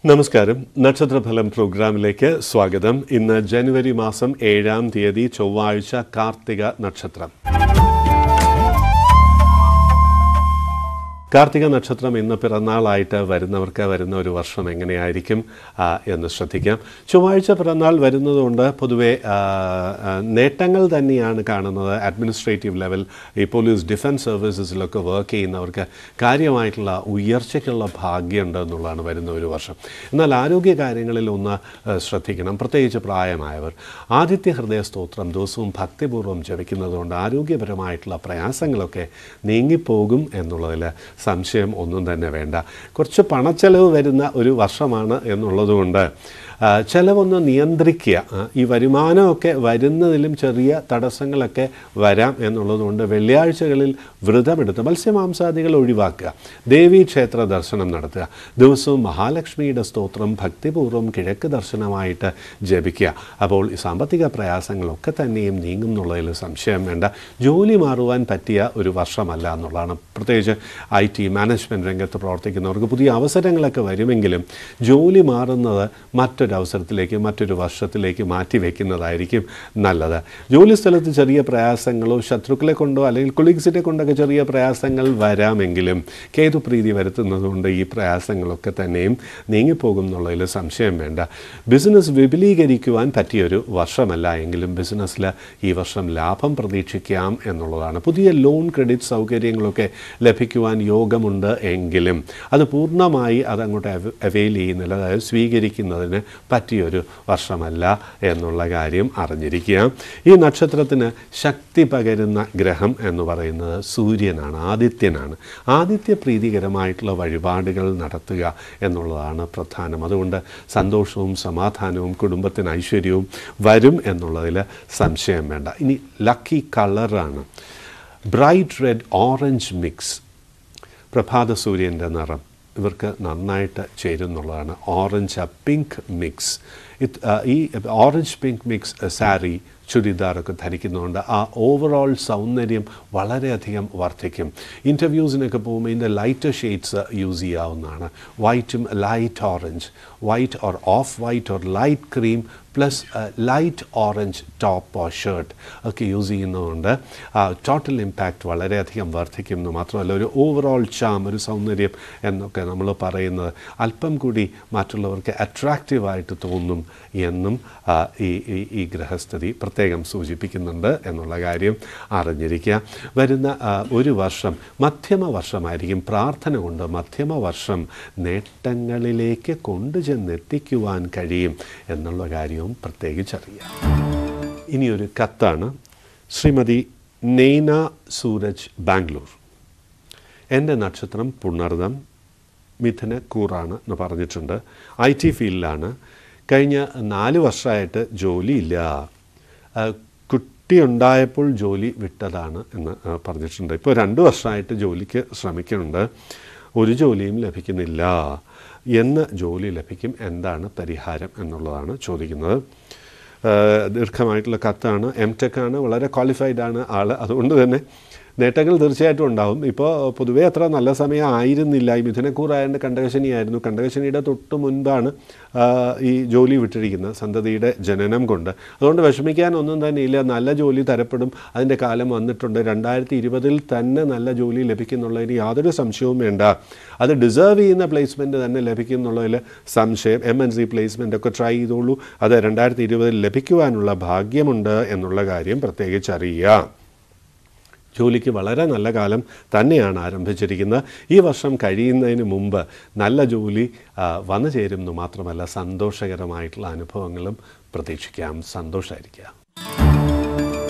നമസ്കാരം നക്ഷത്രഫലം പ്രോഗ്രാമിലേക്ക് സ്വാഗതം ഇന്ന് ജനുവരി മാസം ഏഴാം തീയതി ചൊവ്വാഴ്ച കാർത്തിക നക്ഷത്രം കാർത്തിക നക്ഷത്രം ഇന്ന് പിറന്നാളായിട്ട് വരുന്നവർക്ക് വരുന്ന ഒരു വർഷം എങ്ങനെയായിരിക്കും ആ, എന്ന് ശ്രദ്ധിക്കാം ചൊവ്വാഴ്ച പിറന്നാൾ വരുന്നതുകൊണ്ട് പൊതുവെ ആ, ആ, നേട്ടങ്ങൾ തന്നെയാണ് കാണുന്നത് അഡ്മിനിസ്ട്രേറ്റീവ് ലെവൽ ഈ പോലീസ് ഡിഫൻസ് സർവീസസിലൊക്കെ വർക്ക് ചെയ്യുന്നവർക്ക് കാര്യമായിട്ടുള്ള ഉയർച്ചയ്ക്കുള്ള ഭാഗ്യമുണ്ട് എന്നുള്ളതാണ് വരുന്ന ഒരു വർഷം എന്നാൽ ആരോഗ്യ കാര്യങ്ങളിൽ ഒന്ന് ആ, ശ്രദ്ധിക്കണം പ്രത്യേകിച്ച് പ്രായമായവർ ആദിത്യ ഹൃദയ സ്തോത്രം ദിവസവും ഭക്തിപൂർവ്വം ജപിക്കുന്നതുകൊണ്ട് ആരോഗ്യപരമായിട്ടുള്ള പ്രയാസങ്ങളൊക്കെ നീങ്ങിപ്പോകും എന്നുള്ളതിൽ സംശയം ഒന്നും തന്നെ വേണ്ട കുറച്ച് പണച്ചെലവ് വരുന്ന ഒരു വർഷമാണ് എന്നുള്ളതുകൊണ്ട് ആ, ചെലവൊന്ന് നിയന്ത്രിക്കുക ആ, ഈ വരുമാനമൊക്കെ വരുന്നതിലും ചെറിയ തടസ്സങ്ങളൊക്കെ വരാം എന്നുള്ളതുകൊണ്ട് വെള്ളിയാഴ്ചകളിൽ വ്രതമെടുത്ത് മത്സ്യമാംസാദികൾ ഒഴിവാക്കുക ദേവീ ക്ഷേത്ര ദർശനം നടത്തുക ദിവസവും മഹാലക്ഷ്മിയുടെ സ്തോത്രം ഭക്തിപൂർവ്വം കിഴക്ക് ദർശനമായിട്ട് ജപിക്കുക അപ്പോൾ ഈ സാമ്പത്തിക പ്രയാസങ്ങളൊക്കെ തന്നെയും നീങ്ങും എന്നുള്ളതിൽ സംശയം വേണ്ട ജോലി മാറുവാൻ പറ്റിയ ഒരു വർഷമല്ല എന്നുള്ളതാണ് പ്രത്യേകിച്ച് ഐ ടി മാനേജ്മെൻറ്റ് രംഗത്ത് പ്രവർത്തിക്കുന്നവർക്ക് പുതിയ അവസരങ്ങളൊക്കെ വരുമെങ്കിലും ജോലി മാറുന്നത് മറ്റൊരു അവസരത്തിലേക്ക് മറ്റൊരു വർഷത്തിലേക്ക് മാറ്റി വയ്ക്കുന്നതായിരിക്കും നല്ലത് ജോലി സ്ഥലത്ത് ചെറിയ പ്രയാസങ്ങളോ ശത്രുക്കളെ കൊണ്ടോ അല്ലെങ്കിൽ കൊളീഗ്സിനെ കൊണ്ടൊക്കെ ചെറിയ പ്രയാസങ്ങൾ വരാമെങ്കിലും കേതുപ്രീതി വരുത്തുന്നതുകൊണ്ട് ഈ പ്രയാസങ്ങളൊക്കെ തന്നെയും നീങ്ങിപ്പോകും എന്നുള്ളതിൽ സംശയം വേണ്ട ബിസിനസ് വിപുലീകരിക്കുവാൻ പറ്റിയൊരു വർഷമല്ല എങ്കിലും ബിസിനസ്സിൽ ഈ വർഷം ലാഭം പ്രതീക്ഷിക്കാം എന്നുള്ളതാണ് പുതിയ ലോൺ ക്രെഡിറ്റ് സൗകര്യങ്ങളൊക്കെ ലഭിക്കുവാൻ യോഗമുണ്ട് എങ്കിലും അത് പൂർണ്ണമായി അതങ്ങോട്ട് അവ- അവെയിൽ ചെയ്യുന്നില്ല അതായത് സ്വീകരിക്കുന്നതിന് പറ്റിയൊരു വർഷമല്ല എന്നുള്ള കാര്യം അറിഞ്ഞിരിക്കുക ഈ നക്ഷത്രത്തിന് ശക്തി പകരുന്ന ഗ്രഹം എന്ന് പറയുന്നത് സൂര്യനാണ് ആദിത്യനാണ് ആദിത്യ പ്രീതികരമായിട്ടുള്ള വഴിപാടുകൾ നടത്തുക എന്നുള്ളതാണ് പ്രധാനം അതുകൊണ്ട് സന്തോഷവും സമാധാനവും കുടുംബത്തിന് ഐശ്വര്യവും വരും എന്നുള്ളതിൽ സംശയം വേണ്ട ഇനി ലക്കി കളറാണ് ബ്രൈറ്റ് റെഡ് ഓറഞ്ച് മിക്സ് പ്രഭാത സൂര്യൻ്റെ നിറം ഇവർക്ക് നന്നായിട്ട് ചേരുന്നുള്ളതാണ് ഓറഞ്ച് പിങ്ക് മിക്സ് ഇത് ആ, ഈ ഓറഞ്ച് പിങ്ക് മിക്സ് സാരി ചുരിദാറൊക്കെ ധരിക്കുന്നതുകൊണ്ട് ആ ഓവറോൾ സൗന്ദര്യം വളരെയധികം വർദ്ധിക്കും ഇൻ്റർവ്യൂസിനൊക്കെ പോകുമ്പോൾ ഇതിൻ്റെ ലൈറ്റർ ഷെയ്ഡ്സ് യൂസ് ചെയ്യാവുന്നതാണ് വൈറ്റും light orange white or off white or light cream plus light orange top or shirt ഒക്കെ യൂസ് ചെയ്യുന്നതുകൊണ്ട് ടോട്ടൽ ഇമ്പാക്റ്റ് വളരെയധികം വർദ്ധിക്കും എന്ന് മാത്രമല്ല ഒരു ഓവറോൾ ചാം ഒരു സൗന്ദര്യം എന്നൊക്കെ നമ്മൾ പറയുന്നത് അല്പം കൂടി മറ്റുള്ളവർക്ക് അട്രാക്റ്റീവായിട്ട് തോന്നും എന്നും ആ, ഈ ഈ- ഈ ഗ്രഹസ്ഥിതി പ്രത്യേകം സൂചിപ്പിക്കുന്നുണ്ട് എന്നുള്ള കാര്യം അറിഞ്ഞിരിക്കുക വരുന്ന ആ, ഒരു വർഷം മധ്യമ വർഷമായിരിക്കും പ്രാർത്ഥന കൊണ്ട് മധ്യമ വർഷം നേട്ടങ്ങളിലേക്ക് കൊണ്ടുചെന്നെത്തിക്കുവാൻ കഴിയും എന്നുള്ള കാര്യവും പ്രത്യേകിച്ചറിയാം ഇനിയൊരു കത്താണ് ശ്രീമതി നെയ്ന സൂരജ് ബാംഗ്ലൂർ എൻ്റെ നക്ഷത്രം പുണർദം മിഥുന കൂറാണ് എന്ന് പറഞ്ഞിട്ടുണ്ട് ഐ ടി ഫീൽഡിലാണ് കഴിഞ്ഞ നാല് വർഷമായിട്ട് ജോലിയില്ല ആ, കുട്ടി ഉണ്ടായപ്പോൾ ജോലി വിട്ടതാണ് എന്ന് ആ, പറഞ്ഞിട്ടുണ്ട് ഇപ്പോൾ രണ്ട് വർഷമായിട്ട് ജോലിക്ക് ശ്രമിക്കുന്നുണ്ട് ഒരു ജോലിയും ലഭിക്കുന്നില്ല എന്ന് ജോലി ലഭിക്കും എന്താണ് പരിഹാരം എന്നുള്ളതാണ് ചോദിക്കുന്നത് ഏഹ് ദീർഘമായിട്ടുള്ള കത്താണ് എം ടെക് ആണ് വളരെ ക്വാളിഫൈഡ് ആണ് ആൾ അതുകൊണ്ട് തന്നെ നേട്ടങ്ങൾ തീർച്ചയായിട്ടും ഉണ്ടാവും ഇപ്പോൾ പൊതുവേ അത്ര നല്ല സമയം ആയിരുന്നില്ല ഈ മിഥുനക്കൂറായതുകൊണ്ട് കണ്ടകശനിയായിരുന്നു കണ്ടകശനിയുടെ തൊട്ട് മുൻപാണ് ആ, ഈ ജോലി വിട്ടിരിക്കുന്നത് സന്തതിയുടെ ജനനം കൊണ്ട് അതുകൊണ്ട് വിഷമിക്കാൻ ഒന്നും തന്നെ ഇല്ല നല്ല ജോലി തരപ്പെടും അതിൻ്റെ കാലം വന്നിട്ടുണ്ട് രണ്ടായിരത്തി ഇരുപതിൽ തന്നെ നല്ല ജോലി ലഭിക്കുന്നുള്ളതിന് യാതൊരു സംശയവും വേണ്ട അത് ഡിസേർവ് ചെയ്യുന്ന പ്ലേസ്മെൻറ്റ് തന്നെ ലഭിക്കും എന്നുള്ളതിൽ സംശയം എം എൻ സി പ്ലേസ്മെൻ്റ് ഒക്കെ ട്രൈ ചെയ്തോളൂ അത് രണ്ടായിരത്തി ഇരുപതിൽ ലഭിക്കുവാനുള്ള ഭാഗ്യമുണ്ട് എന്നുള്ള കാര്യം പ്രത്യേകിച്ച് അറിയുക ജോലിക്ക് വളരെ നല്ല കാലം തന്നെയാണ് ആരംഭിച്ചിരിക്കുന്നത് ഈ വർഷം കഴിയുന്നതിന് മുമ്പ് നല്ല ജോലി ആ, വന്നു ചേരും എന്ന് മാത്രമല്ല സന്തോഷകരമായിട്ടുള്ള അനുഭവങ്ങളും പ്രതീക്ഷിക്കാം സന്തോഷമായിരിക്കുക